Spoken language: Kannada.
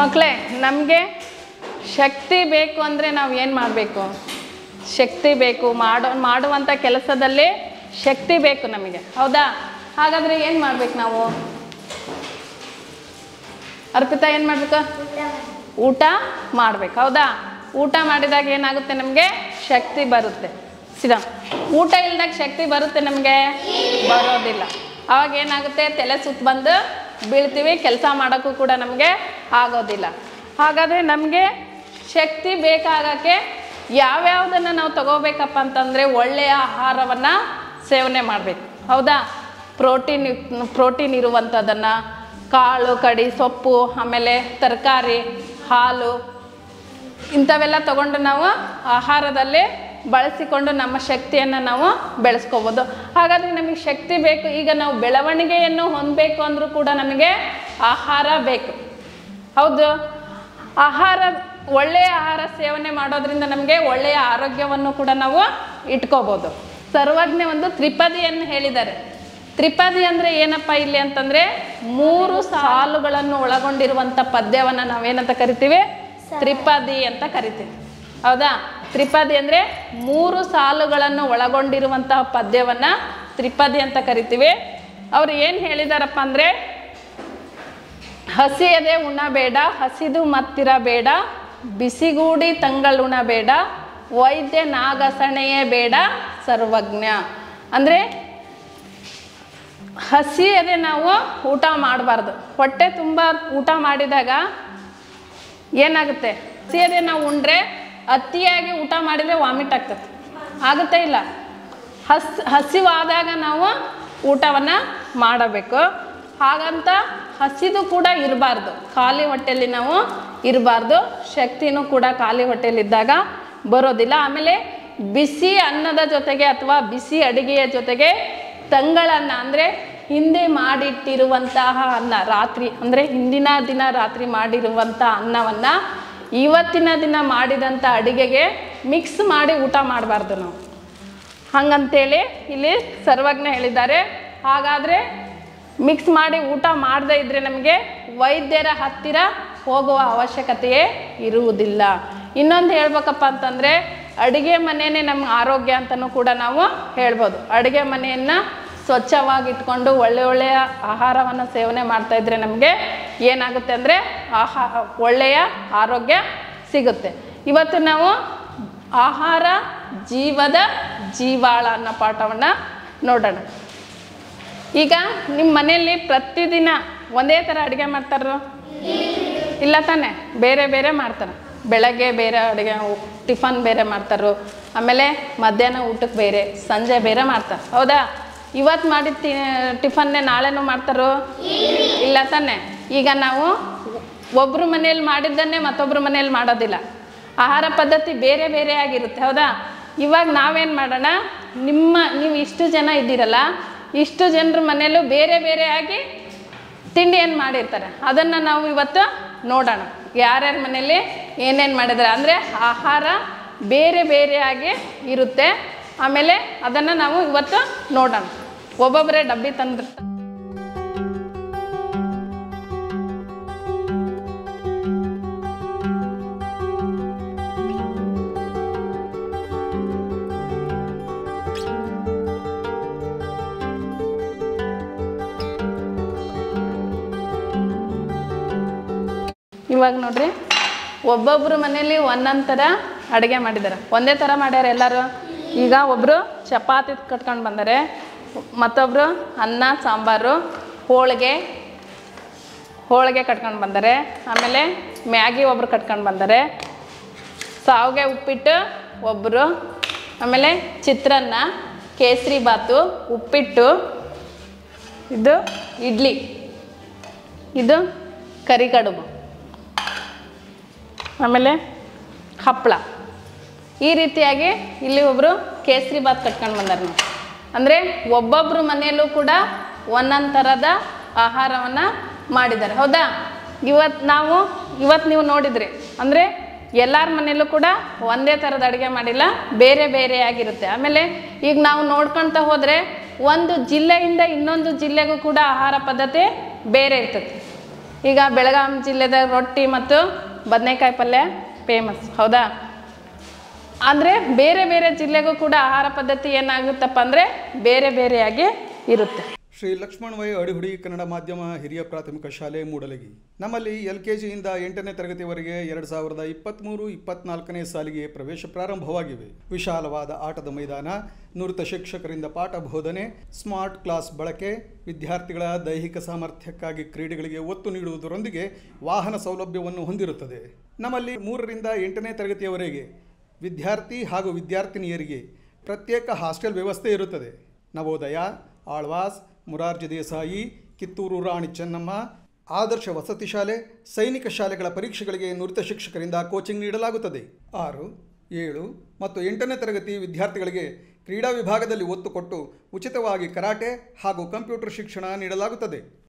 ಮಕ್ಕಳೇ ನಮಗೆ ಶಕ್ತಿ ಬೇಕು ಅಂದರೆ ನಾವು ಏನು ಮಾಡಬೇಕು ಶಕ್ತಿ ಬೇಕು ಮಾಡೋ ಮಾಡುವಂಥ ಕೆಲಸದಲ್ಲಿ ಶಕ್ತಿ ಬೇಕು ನಮಗೆ ಹೌದಾ ಹಾಗಾದರೆ ಏನು ಮಾಡ್ಬೇಕು ನಾವು ಅರ್ಪಿತಾ ಏನು ಮಾಡಬೇಕು ಊಟ ಮಾಡ್ಬೇಕು ಹೌದಾ ಊಟ ಮಾಡಿದಾಗ ಏನಾಗುತ್ತೆ ನಮಗೆ ಶಕ್ತಿ ಬರುತ್ತೆ ಸಿದ ಊಟ ಇಲ್ದಾಗ ಶಕ್ತಿ ಬರುತ್ತೆ ನಮಗೆ ಬರೋದಿಲ್ಲ ಅವಾಗ ಏನಾಗುತ್ತೆ ತಲೆ ಸುತ್ತ ಬಂದು ಬೀಳ್ತೀವಿ ಕೆಲಸ ಮಾಡೋಕ್ಕೂ ಕೂಡ ನಮಗೆ ಆಗೋದಿಲ್ಲ ಹಾಗಾದರೆ ನಮಗೆ ಶಕ್ತಿ ಬೇಕಾಗಕ್ಕೆ ಯಾವ್ಯಾವುದನ್ನು ನಾವು ತಗೋಬೇಕಪ್ಪ ಅಂತಂದರೆ ಒಳ್ಳೆಯ ಆಹಾರವನ್ನು ಸೇವನೆ ಮಾಡಬೇಕು ಹೌದಾ ಪ್ರೋಟೀನ್ ಪ್ರೋಟೀನ್ ಇರುವಂಥದ್ದನ್ನು ಕಾಳು ಕಡಿ ಸೊಪ್ಪು ಆಮೇಲೆ ತರಕಾರಿ ಹಾಲು ಇಂಥವೆಲ್ಲ ತಗೊಂಡು ನಾವು ಆಹಾರದಲ್ಲಿ ಬಳಸಿಕೊಂಡು ನಮ್ಮ ಶಕ್ತಿಯನ್ನು ನಾವು ಬೆಳೆಸ್ಕೋಬೋದು ಹಾಗಾದರೆ ನಮಗೆ ಶಕ್ತಿ ಬೇಕು ಈಗ ನಾವು ಬೆಳವಣಿಗೆಯನ್ನು ಹೊಂದಬೇಕು ಅಂದರೂ ಕೂಡ ನಮಗೆ ಆಹಾರ ಬೇಕು ಹೌದು ಆಹಾರ ಒಳ್ಳೆಯ ಆಹಾರ ಸೇವನೆ ಮಾಡೋದ್ರಿಂದ ನಮಗೆ ಒಳ್ಳೆಯ ಆರೋಗ್ಯವನ್ನು ಕೂಡ ನಾವು ಇಟ್ಕೋಬೋದು ಸರ್ವಜ್ಞ ಒಂದು ತ್ರಿಪದಿಯನ್ನು ಹೇಳಿದ್ದಾರೆ ತ್ರಿಪದಿ ಅಂದರೆ ಏನಪ್ಪ ಇಲ್ಲಿ ಅಂತಂದರೆ ಮೂರು ಸಾಲುಗಳನ್ನು ಒಳಗೊಂಡಿರುವಂಥ ಪದ್ಯವನ್ನು ನಾವೇನಂತ ಕರಿತೀವಿ ತ್ರಿಪದಿ ಅಂತ ಕರಿತೀವಿ ಹೌದಾ ತ್ರಿಪದಿ ಅಂದರೆ ಮೂರು ಸಾಲುಗಳನ್ನು ಒಳಗೊಂಡಿರುವಂತಹ ಪದ್ಯವನ್ನು ತ್ರಿಪದಿ ಅಂತ ಕರಿತೀವಿ ಅವ್ರು ಏನು ಹೇಳಿದಾರಪ್ಪ ಅಂದರೆ ಹಸಿಯದೆ ಉಣಬೇಡ ಹಸಿದು ಮತ್ತಿರಬೇಡ ಬಿಸಿಗೂಡಿ ತಂಗಳುಣಬೇಡ ವೈದ್ಯ ನಾಗಸಣೆಯೇ ಬೇಡ ಸರ್ವಜ್ಞ ಅಂದರೆ ಹಸಿಯದೆ ನಾವು ಊಟ ಮಾಡಬಾರ್ದು ಹೊಟ್ಟೆ ತುಂಬ ಊಟ ಮಾಡಿದಾಗ ಏನಾಗುತ್ತೆ ಹಸಿಯದೆ ನಾವು ಉಂಡ್ರೆ ಅತಿಯಾಗಿ ಊಟ ಮಾಡಿದರೆ ವಾಮಿಟ್ ಆಗ್ತದೆ ಆಗುತ್ತೆ ಇಲ್ಲ ಹಸ್ ಹಸಿವಾದಾಗ ನಾವು ಊಟವನ್ನು ಮಾಡಬೇಕು ಹಾಗಂತ ಹಸಿದು ಕೂಡ ಇರಬಾರ್ದು ಖಾಲಿ ಹೊಟ್ಟೆಯಲ್ಲಿ ನಾವು ಇರಬಾರ್ದು ಶಕ್ತಿನೂ ಕೂಡ ಖಾಲಿ ಹೊಟ್ಟೆಯಲ್ಲಿದ್ದಾಗ ಬರೋದಿಲ್ಲ ಆಮೇಲೆ ಬಿಸಿ ಅನ್ನದ ಜೊತೆಗೆ ಅಥವಾ ಬಿಸಿ ಅಡಿಗೆಯ ಜೊತೆಗೆ ತಂಗಳನ್ನ ಅಂದರೆ ಹಿಂದೆ ಮಾಡಿಟ್ಟಿರುವಂತಹ ಅನ್ನ ರಾತ್ರಿ ಅಂದರೆ ಹಿಂದಿನ ದಿನ ರಾತ್ರಿ ಮಾಡಿರುವಂಥ ಅನ್ನವನ್ನು ಇವತ್ತಿನ ದಿನ ಮಾಡಿದಂಥ ಅಡಿಗೆಗೆ ಮಿಕ್ಸ್ ಮಾಡಿ ಊಟ ಮಾಡಬಾರ್ದು ನಾವು ಹಂಗಂತೇಳಿ ಇಲ್ಲಿ ಸರ್ವಜ್ಞ ಹೇಳಿದ್ದಾರೆ ಹಾಗಾದರೆ ಮಿಕ್ಸ್ ಮಾಡಿ ಊಟ ಮಾಡದೇ ಇದ್ದರೆ ನಮಗೆ ವೈದ್ಯರ ಹತ್ತಿರ ಹೋಗುವ ಅವಶ್ಯಕತೆಯೇ ಇರುವುದಿಲ್ಲ ಇನ್ನೊಂದು ಹೇಳ್ಬೇಕಪ್ಪ ಅಂತಂದರೆ ಅಡುಗೆ ಮನೆಯೇ ನಮ್ಗೆ ಆರೋಗ್ಯ ಅಂತಲೂ ಕೂಡ ನಾವು ಹೇಳ್ಬೋದು ಅಡುಗೆ ಮನೆಯನ್ನು ಸ್ವಚ್ಛವಾಗಿ ಇಟ್ಕೊಂಡು ಒಳ್ಳೆ ಒಳ್ಳೆಯ ಆಹಾರವನ್ನು ಸೇವನೆ ಮಾಡ್ತಾ ಇದ್ರೆ ನಮಗೆ ಏನಾಗುತ್ತೆ ಅಂದರೆ ಆಹಾ ಒಳ್ಳೆಯ ಆರೋಗ್ಯ ಸಿಗುತ್ತೆ ಇವತ್ತು ನಾವು ಆಹಾರ ಜೀವದ ಜೀವಾಳ ಅನ್ನೋ ಪಾಠವನ್ನು ನೋಡೋಣ ಈಗ ನಿಮ್ಮ ಮನೆಯಲ್ಲಿ ಪ್ರತಿದಿನ ಒಂದೇ ಥರ ಅಡುಗೆ ಮಾಡ್ತಾರೋ ಇಲ್ಲ ತಾನೆ ಬೇರೆ ಬೇರೆ ಮಾಡ್ತಾರೆ ಬೆಳಗ್ಗೆ ಬೇರೆ ಅಡುಗೆ ಟಿಫನ್ ಬೇರೆ ಮಾಡ್ತಾರೋ ಆಮೇಲೆ ಮಧ್ಯಾಹ್ನ ಊಟಕ್ಕೆ ಬೇರೆ ಸಂಜೆ ಬೇರೆ ಮಾಡ್ತಾರೆ ಹೌದಾ ಇವತ್ತು ಮಾಡಿದ ತಿ ಟಿಫನ್ನೇ ನಾಳೆನೂ ಮಾಡ್ತಾರೋ ಇಲ್ಲ ತಾನೆ ಈಗ ನಾವು ಒಬ್ಬರು ಮನೇಲಿ ಮಾಡಿದ್ದನ್ನೇ ಮತ್ತೊಬ್ಬರ ಮನೇಲಿ ಮಾಡೋದಿಲ್ಲ ಆಹಾರ ಪದ್ಧತಿ ಬೇರೆ ಬೇರೆ ಆಗಿರುತ್ತೆ ಹೌದಾ ಇವಾಗ ನಾವೇನು ಮಾಡೋಣ ನಿಮ್ಮ ನೀವು ಇಷ್ಟು ಜನ ಇದ್ದೀರಲ್ಲ ಇಷ್ಟು ಜನರ ಮನೆಯಲ್ಲೂ ಬೇರೆ ಬೇರೆ ಆಗಿ ತಿಂಡಿ ಏನು ಮಾಡಿರ್ತಾರೆ ಅದನ್ನು ನಾವು ಇವತ್ತು ನೋಡೋಣ ಯಾರ್ಯಾರ ಮನೇಲಿ ಏನೇನು ಮಾಡಿದ್ದಾರೆ ಅಂದರೆ ಆಹಾರ ಬೇರೆ ಬೇರೆಯಾಗಿ ಇರುತ್ತೆ ಆಮೇಲೆ ಅದನ್ನು ನಾವು ಇವತ್ತು ನೋಡೋಣ ಒಬ್ಬೊಬ್ಬರೇ ಡಬ್ಬಿ ತಂದಿರ್ತಾರೆ ಇವಾಗ ನೋಡ್ರಿ ಒಬ್ಬೊಬ್ರು ಮನೇಲಿ ಒಂದೊಂದು ಥರ ಅಡುಗೆ ಮಾಡಿದ್ದಾರೆ ಒಂದೇ ಥರ ಮಾಡ್ಯಾರ ಎಲ್ಲರೂ ಈಗ ಒಬ್ಬರು ಚಪಾತಿ ಕಟ್ಕೊಂಡು ಬಂದರೆ ಮತ್ತೊಬ್ಬರು ಅನ್ನ ಸಾಂಬಾರು ಹೋಳಿಗೆ ಹೋಳಿಗೆ ಕಟ್ಕೊಂಡು ಬಂದರೆ ಆಮೇಲೆ ಮ್ಯಾಗಿ ಒಬ್ರು ಕಟ್ಕೊಂಡು ಬಂದರೆ ಸಾವಿಗೆ ಉಪ್ಪಿಟ್ಟು ಒಬ್ಬರು ಆಮೇಲೆ ಚಿತ್ರಾನ್ನ ಕೇಸರಿ ಬಾತು ಉಪ್ಪಿಟ್ಟು ಇದು ಇಡ್ಲಿ ಇದು ಕರಿ ಕಡುಬು ಆಮೇಲೆ ಹಪ್ಪಳ ಈ ರೀತಿಯಾಗಿ ಇಲ್ಲಿ ಒಬ್ಬರು ಕೇಸರಿ ಬಾತ್ ಕಟ್ಕೊಂಡು ಬಂದಾರ ನಾವು ಅಂದರೆ ಒಬ್ಬೊಬ್ಬರ ಮನೆಯಲ್ಲೂ ಕೂಡ ಒಂದೊಂದು ಥರದ ಆಹಾರವನ್ನು ಮಾಡಿದ್ದಾರೆ ಹೌದಾ ಇವತ್ತು ನಾವು ಇವತ್ತು ನೀವು ನೋಡಿದ್ರಿ ಅಂದರೆ ಎಲ್ಲರ ಮನೆಯಲ್ಲೂ ಕೂಡ ಒಂದೇ ಥರದ ಅಡುಗೆ ಮಾಡಿಲ್ಲ ಬೇರೆ ಬೇರೆ ಆಗಿರುತ್ತೆ ಆಮೇಲೆ ಈಗ ನಾವು ನೋಡ್ಕೊಳ್ತಾ ಹೋದರೆ ಒಂದು ಜಿಲ್ಲೆಯಿಂದ ಇನ್ನೊಂದು ಜಿಲ್ಲೆಗೂ ಕೂಡ ಆಹಾರ ಪದ್ಧತಿ ಬೇರೆ ಇರ್ತದೆ ಈಗ ಬೆಳಗಾಂ ಜಿಲ್ಲೆದಾಗ ರೊಟ್ಟಿ ಮತ್ತು ಬದನೆಕಾಯಿ ಪಲ್ಯ ಫೇಮಸ್ ಹೌದಾ ಅಂದರೆ ಬೇರೆ ಬೇರೆ ಜಿಲ್ಲೆಗೂ ಕೂಡ ಆಹಾರ ಪದ್ಧತಿ ಏನಾಗುತ್ತಪ್ಪ ಅಂದರೆ ಬೇರೆ ಬೇರೆಯಾಗಿ ಇರುತ್ತೆ ಶ್ರೀ ಲಕ್ಷ್ಮಣ್ ವೈ ಅಡಿಹುಡಿ ಕನ್ನಡ ಮಾಧ್ಯಮ ಹಿರಿಯ ಪ್ರಾಥಮಿಕ ಶಾಲೆ ಮೂಡಲಗಿ ನಮ್ಮಲ್ಲಿ ಎಲ್ ಕೆ ಜಿಯಿಂದ ಎಂಟನೇ ತರಗತಿವರೆಗೆ ಎರಡು ಸಾವಿರದ ಇಪ್ಪತ್ತ್ಮೂರು ಇಪ್ಪತ್ನಾಲ್ಕನೇ ಸಾಲಿಗೆ ಪ್ರವೇಶ ಪ್ರಾರಂಭವಾಗಿವೆ ವಿಶಾಲವಾದ ಆಟದ ಮೈದಾನ ನುರಿತ ಶಿಕ್ಷಕರಿಂದ ಪಾಠ ಬೋಧನೆ ಸ್ಮಾರ್ಟ್ ಕ್ಲಾಸ್ ಬಳಕೆ ವಿದ್ಯಾರ್ಥಿಗಳ ದೈಹಿಕ ಸಾಮರ್ಥ್ಯಕ್ಕಾಗಿ ಕ್ರೀಡೆಗಳಿಗೆ ಒತ್ತು ನೀಡುವುದರೊಂದಿಗೆ ವಾಹನ ಸೌಲಭ್ಯವನ್ನು ಹೊಂದಿರುತ್ತದೆ ನಮ್ಮಲ್ಲಿ ಮೂರರಿಂದ ಎಂಟನೇ ತರಗತಿಯವರೆಗೆ ವಿದ್ಯಾರ್ಥಿ ಹಾಗೂ ವಿದ್ಯಾರ್ಥಿನಿಯರಿಗೆ ಪ್ರತ್ಯೇಕ ಹಾಸ್ಟೆಲ್ ವ್ಯವಸ್ಥೆ ಇರುತ್ತದೆ ನವೋದಯ ಆಳ್ವಾಸ್ ಮುರಾರ್ಜಿ ದೇಸಾಯಿ ಕಿತ್ತೂರು ರಾಣಿ ಚೆನ್ನಮ್ಮ ಆದರ್ಶ ವಸತಿ ಶಾಲೆ ಸೈನಿಕ ಶಾಲೆಗಳ ಪರೀಕ್ಷೆಗಳಿಗೆ ನುರಿತ ಶಿಕ್ಷಕರಿಂದ ಕೋಚಿಂಗ್ ನೀಡಲಾಗುತ್ತದೆ ಆರು ಏಳು ಮತ್ತು ಎಂಟನೇ ತರಗತಿ ವಿದ್ಯಾರ್ಥಿಗಳಿಗೆ ಕ್ರೀಡಾ ವಿಭಾಗದಲ್ಲಿ ಒತ್ತು ಕೊಟ್ಟು ಉಚಿತವಾಗಿ ಕರಾಟೆ ಹಾಗೂ ಕಂಪ್ಯೂಟರ್ ಶಿಕ್ಷಣ ನೀಡಲಾಗುತ್ತದೆ